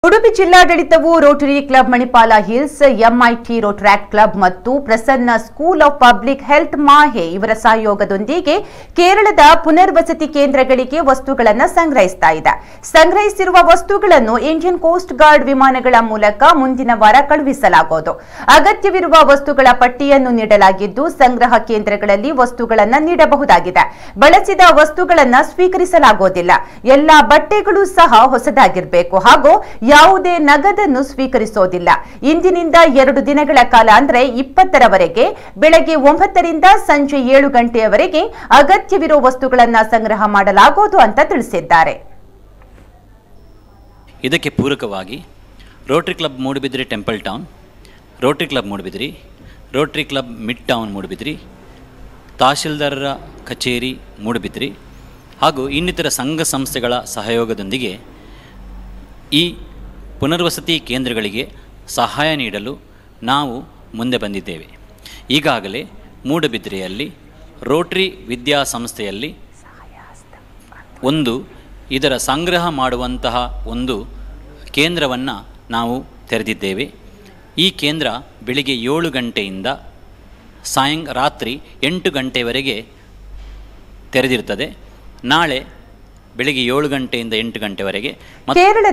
ಉಡುಪಿ ಜಿಲ್ಲಾಡಳಿತವು Rotary club Manipal hills MIT Rotaract club ಮತ್ತು Prasanna school of public health MAHE ಇವರ ಸಹಯೋಗದೊಂದಿಗೆ ಕೇರಳದ ಪುನರ್ವಸತಿ ಕೇಂದ್ರಗಳಿಗೆ ವಸ್ತುಗಳನ್ನು ಸಂಗ್ರಹಿಸ್ತಾ ಇದೆ ಸಂಗ್ರಹಿಸಿರುವ ವಸ್ತುಗಳನ್ನು ಇಂಡಿಯನ್ ಕೋಸ್ಟ್ ಗಾರ್ಡ್ ವಿಮಾನಗಳ ಮೂಲಕ ಮುಂದಿನ ವಾರ ಕಳುಹಿಸಲಾಗುವುದು ಅಗತ್ಯವಿರುವ ವಸ್ತುಗಳ ಪಟ್ಟಿಯನ್ನು ನೀಡಲಾಗಿದ್ದು ಸಂಗ್ರಹ ಕೇಂದ್ರಗಳಲ್ಲಿ ವಸ್ತುಗಳನ್ನು ನೀಡಬಹುದಾಗಿದೆ ಬಳಸಿದ ವಸ್ತುಗಳನ್ನು ಸ್ವೀಕರಿಸಲಾಗುವುದಿಲ್ಲ ಎಲ್ಲಾ ಬಟ್ಟೆಗಳು ಸಹ ಹೊಸದಾಗಿರಬೇಕು ಹಾಗೂ ಯಾವುದೇ ನಗದನ್ನು ಸ್ವೀಕರಿಸೋದಿಲ್ಲ ಇಂದಿನಿಂದ ಎರಡು ದಿನಗಳ ಕಾಲ ಅಂದ್ರೆ ಇಪ್ಪತ್ತರವರೆಗೆ ಬೆಳಗ್ಗೆ ಒಂಬತ್ತರಿಂದ ಸಂಜೆ ಏಳು ಗಂಟೆಯವರೆಗೆ ಅಗತ್ಯವಿರೋ ವಸ್ತುಗಳನ್ನ ಸಂಗ್ರಹ ಮಾಡಲಾಗುವುದು ಅಂತ ತಿಳಿಸಿದ್ದಾರೆ ಇದಕ್ಕೆ ಪೂರಕವಾಗಿ Rotary club Moodbidri temple town Rotary club Moodbidri Rotary club mid town Moodbidri ತಹಶೀಲ್ದಾರರ ಕಚೇರಿ ಮೂಡುಬಿದಿರಿ ಹಾಗೂ ಇನ್ನಿತರ ಸಂಘ ಸಂಸ್ಥೆಗಳ ಸಹಯೋಗದೊಂದಿಗೆ ಈ ಪುನರ್ವಸತಿ ಕೇಂದ್ರಗಳಿಗೆ ಸಹಾಯ ನೀಡಲು ನಾವು ಮುಂದೆ ಬಂದಿದ್ದೇವೆ ಈಗಾಗಲೇ ಮೂಡಬಿದ್ರೆಯಲ್ಲಿ ರೋಟ್ರಿ ವಿದ್ಯಾಸಂಸ್ಥೆಯಲ್ಲಿ ಒಂದು ಇದರ ಸಂಗ್ರಹ ಮಾಡುವಂತಹ ಒಂದು ಕೇಂದ್ರವನ್ನು ನಾವು ತೆರೆದಿದ್ದೇವೆ ಈ ಕೇಂದ್ರ ಬೆಳಿಗ್ಗೆ ಏಳು ಗಂಟೆಯಿಂದ ಸಾಯಂಕ ರಾತ್ರಿ ಎಂಟು ಗಂಟೆವರೆಗೆ ತೆರೆದಿರ್ತದೆ ನಾಳೆ ಬೆಳಿಗ್ಗೆ ಏಳು ಗಂಟೆಯಿಂದ ಎಂಟು ಗಂಟೆವರೆಗೆ ಮತ್ತು ಕೇರಳ